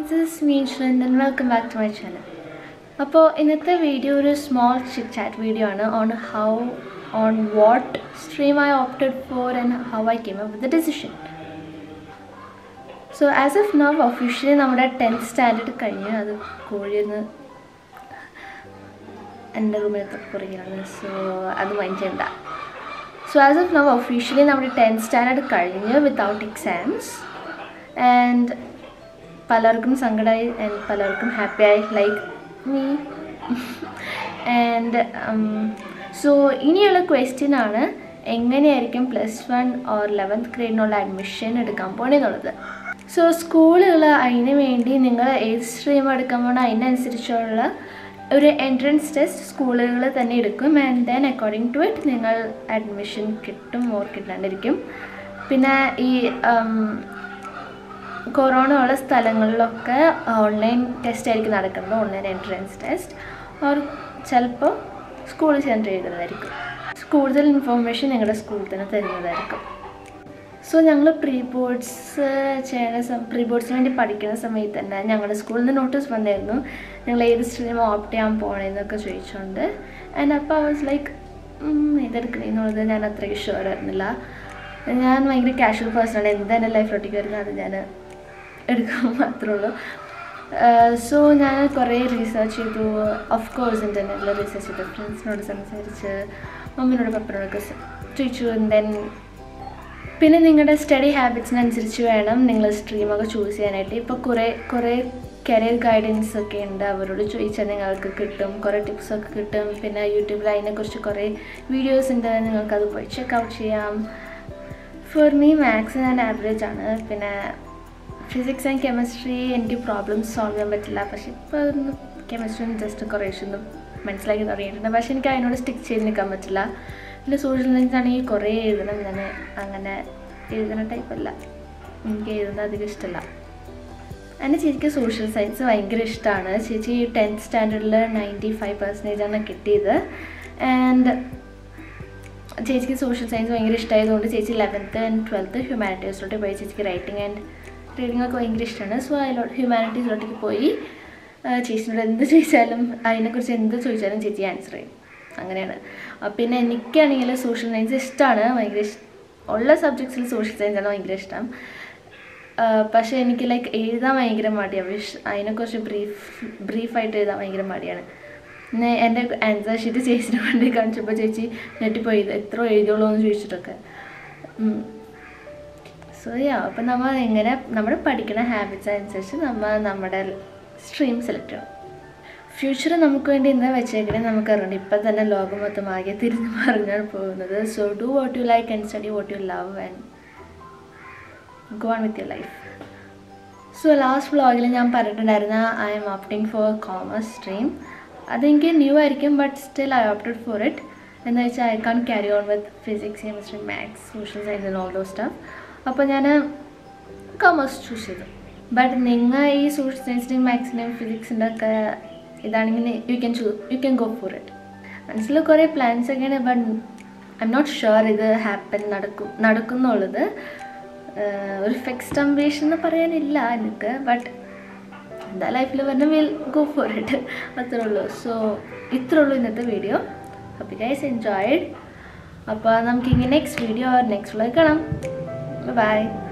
this is മീൻഷൻ and welcome back to my channel അപ്പോൾ ഇന്നത്തെ വീഡിയോ ഒരു സ്മോൾ ചിറ്റ് ചാറ്റ് വീഡിയോ ആണ് on how on what stream I opted for and how I came up with the decision so as of now officially നമ്മുടെ tenth standard കഴിഞ്ഞ് അത് കോഴിയെന്ന് എൻ്റെ റൂമിലത്തെ പുറകിലാണ് സോ അത് മൈൻഡ് ചെയ്യണ്ട so as of now officially നമ്മുടെ ടെൻത്ത് സ്റ്റാൻഡേർഡ് കഴിഞ്ഞ് വിത്തൗട്ട് എക്സാംസ് ആൻഡ് പലർക്കും സങ്കടമായി ആൻഡ് പലർക്കും ഹാപ്പിയായി ലൈക്ക് മീ ആൻഡ് സോ ഇനിയുള്ള ക്വസ്റ്റ്യൻ ആണ് എങ്ങനെയായിരിക്കും പ്ലസ് വൺ ഓർ ലെവൻത്ത് ഗ്രേഡിനുള്ള അഡ്മിഷൻ എടുക്കാൻ പോണെന്നുള്ളത് സോ സ്കൂളുകൾ അതിന് വേണ്ടി നിങ്ങൾ ഏത് സ്ട്രീം എടുക്കാൻ പോകണം അതിനനുസരിച്ചുള്ള ഒരു എൻട്രൻസ് ടെസ്റ്റ് സ്കൂളുകൾ തന്നെ എടുക്കും and then according to it നിങ്ങൾ അഡ്മിഷൻ കിട്ടും ഓർ കിട്ടാണ്ടിരിക്കും പിന്നെ ഈ കൊറോണ ഉള്ള സ്ഥലങ്ങളിലൊക്കെ ഓൺലൈൻ ടെസ്റ്റ് ആയിരിക്കും നടക്കുന്നത് ഓൺലൈൻ എൻട്രൻസ് ടെസ്റ്റ് ഓർ ചിലപ്പോൾ സ്കൂളിൽ സെൻറ്റർ ചെയ്തതായിരിക്കും കൂടുതൽ ഇൻഫോർമേഷൻ നിങ്ങളുടെ സ്കൂളിൽ തന്നെ തരുന്നതായിരിക്കും സോ ഞങ്ങൾ പ്രീ ബോർഡ്സ് ചെയ്യണ സം പ്രീ ബോർഡ്സിന് വേണ്ടി പഠിക്കുന്ന സമയത്ത് തന്നെ ഞങ്ങളുടെ സ്കൂളിൽ നിന്ന് നോട്ടീസ് വന്നായിരുന്നു നിങ്ങൾ ഏത് സ്ട്രീം ഓപ്റ്റ് ചെയ്യാൻ പോകണമെന്നൊക്കെ ചോദിച്ചുകൊണ്ട് ആൻഡ് അപ്പോൾ ഐ വാസ് ലൈക്ക് ഇതെടുക്കണമെന്നുള്ളത് ഞാൻ അത്രയും ഷുവർ ആയിരുന്നില്ല ഞാൻ ഭയങ്കര കാഷ്വൽ പേഴ്സണാണ് എന്താ എൻ്റെ ലൈഫിലോട്ടേക്ക് വരുന്നത് അത് ഞാൻ എടുക്കാൻ മാത്രമേ ഉള്ളൂ സോ ഞാൻ കുറേ റീസെർച്ച് ചെയ്തു ഓഫ് കോഴ്സ് ഇൻ്റർനെറ്റിൽ റീസെർച്ച് ചെയ്തു ഫ്രണ്ട്സിനോട് സംസാരിച്ച് മമ്മിനോട് പപ്പനോടൊക്കെ ചോദിച്ചു ദെൻ പിന്നെ നിങ്ങളുടെ സ്റ്റഡി ഹാബിറ്റ്സിനനുസരിച്ച് വേണം നിങ്ങൾ സ്ട്രീമൊക്കെ ചൂസ് ചെയ്യാനായിട്ട് ഇപ്പോൾ കുറേ കുറേ കരിയർ ഗൈഡൻസ് ഒക്കെ ഉണ്ട് അവരോട് ചോദിച്ചാൽ നിങ്ങൾക്ക് കിട്ടും കുറേ ടിപ്സൊക്കെ കിട്ടും പിന്നെ യൂട്യൂബിൽ അതിനെക്കുറിച്ച് കുറേ വീഡിയോസ് ഉണ്ട് നിങ്ങൾക്കത് പോയി ചെക്ക് ഔട്ട് ചെയ്യാം ഫോർ മീ മാത്സ് ഞാൻ ആവറേജ് ആണ് പിന്നെ ഫിസിക്സ് ആൻഡ് കെമിസ്ട്രി എനിക്ക് പ്രോബ്ലംസ് സോൾവ് ചെയ്യാൻ പറ്റില്ല പക്ഷെ ഇപ്പോൾ ഒന്ന് കെമിസ്ട്രി ജസ്റ്റ് കുറേശ്ശെ ഒന്ന് മനസ്സിലാക്കി തുടങ്ങിയിട്ടുണ്ട് പക്ഷെ എനിക്ക് അതിനോട് സ്റ്റിക്ക് ചെയ്ത് നിൽക്കാൻ പറ്റില്ല പിന്നെ സോഷ്യൽ സയൻസ് ആണെങ്കിൽ കുറേ എഴുതണം ഞാൻ അങ്ങനെ എഴുതുന്ന ടൈപ്പല്ല എനിക്ക് എഴുതുന്നത് അധികം ഇഷ്ടമല്ല എൻ്റെ ചേച്ചിക്ക് സോഷ്യൽ സയൻസ് ഭയങ്കര ഇഷ്ടമാണ് ചേച്ചി ടെൻത്ത് സ്റ്റാൻഡേർഡിൽ നയൻറ്റി ഫൈവ് പെർസെൻറ്റേജാണ് കിട്ടിയത് ആൻഡ് ചേച്ചിക്ക് സോഷ്യൽ സയൻസ് ഭയങ്കര ഇഷ്ടമായതുകൊണ്ട് ചേച്ചി ലെവൻത്ത് ആൻഡ് ട്വൽത്ത് ഹ്യൂമാനിറ്റീസിലോട്ട് പോയി ചേച്ചിക്ക് റൈറ്റിംഗ് ആൻഡ് റീഡിംഗ് ഒക്കെ ഭയങ്കര ഇഷ്ടമാണ് സോ അതിലോട്ട് ഹ്യൂമാനിറ്റീസിലോട്ടേക്ക് പോയി ചേച്ചിനോട് എന്ത് ചോദിച്ചാലും അതിനെക്കുറിച്ച് എന്ത് ചോദിച്ചാലും ചേച്ചി ആൻസർ ചെയ്യും അങ്ങനെയാണ് പിന്നെ എനിക്കാണെങ്കിൽ സോഷ്യൽ സയൻസ് ഇഷ്ടമാണ് ഭയങ്കര ഇഷ്ടം ഉള്ള സബ്ജക്ട്സിൽ സോഷ്യൽ സയൻസാണ് ഭയങ്കര ഇഷ്ടം പക്ഷേ എനിക്ക് ലൈക്ക് എഴുതാൻ ഭയങ്കര മടിയാണ് വിഷ് അതിനെക്കുറിച്ച് ബ്രീഫ് ബ്രീഫായിട്ട് എഴുതാൻ ഭയങ്കര മടിയാണ് പിന്നെ എൻ്റെ ആൻസർ ഷീറ്റ് ചേച്ചിനെ കൊണ്ട് കാണിച്ചപ്പോൾ ചേച്ചി നെറ്റിപ്പോയി എത്ര എഴുതിയുള്ളൂ എന്ന് ചോദിച്ചിട്ടൊക്കെ സോ യാ അപ്പം നമ്മൾ എങ്ങനെ നമ്മൾ പഠിക്കുന്ന ഹാബിറ്റ്സ് അനുസരിച്ച് നമ്മൾ നമ്മുടെ സ്ട്രീം സെലക്ട് ചെയ്യണം ഫ്യൂച്ചർ നമുക്ക് വേണ്ടി എന്താ വെച്ചേക്കണേ നമുക്ക് അറിയണം ഇപ്പം തന്നെ ലോകം മൊത്തം ആകെ തിരിഞ്ഞു പറഞ്ഞാണ് പോകുന്നത് so do what you like and study what you love and go on with your life so last വ്ളോഗിൽ ഞാൻ പറഞ്ഞിട്ടുണ്ടായിരുന്ന I'm opting for commerce stream അതെനിക്ക് ന്യൂ ആയിരിക്കും but still I opted for it എന്ന് വെച്ചാൽ I can carry on with physics chemistry maths social science and all those stuff അപ്പോൾ ഞാൻ commerce choose ചെയ്തു ബട്ട് നിങ്ങൾ ഈ സോഷ്യൽ സയൻസിൻ്റെയും മാത്സിൻ്റെയും ഫിസിക്സിൻ്റെ ഒക്കെ ഇതാണെങ്കിൽ you can choose you can go for it മനസ്സിൽ കുറേ പ്ലാൻസ് ഒക്കെയാണ് but I'm not sure ഇത് ഹാപ്പൻ നടക്കും നടക്കുന്നുള്ളത് ഒരു ഫിക്സ്ഡ് അംബീഷൻ എന്ന് പറയാനില്ല എനിക്ക് ബട്ട് എന്താ ലൈഫിൽ പറഞ്ഞാൽ വിൽ ഗോ ഫോർ ഇറ്റ് അത്രേ ഉള്ളൂ സോ ഇത്രേ ഉള്ളൂ ഇന്നത്തെ വീഡിയോ അപ്പോൾ ഗൈസ് എൻജോയ്ഡ് അപ്പോൾ നമുക്കിങ്ങനെ നെക്സ്റ്റ് വീഡിയോ നെക്സ്റ്റ് വ്ളോഗ് കാണാം ബൈ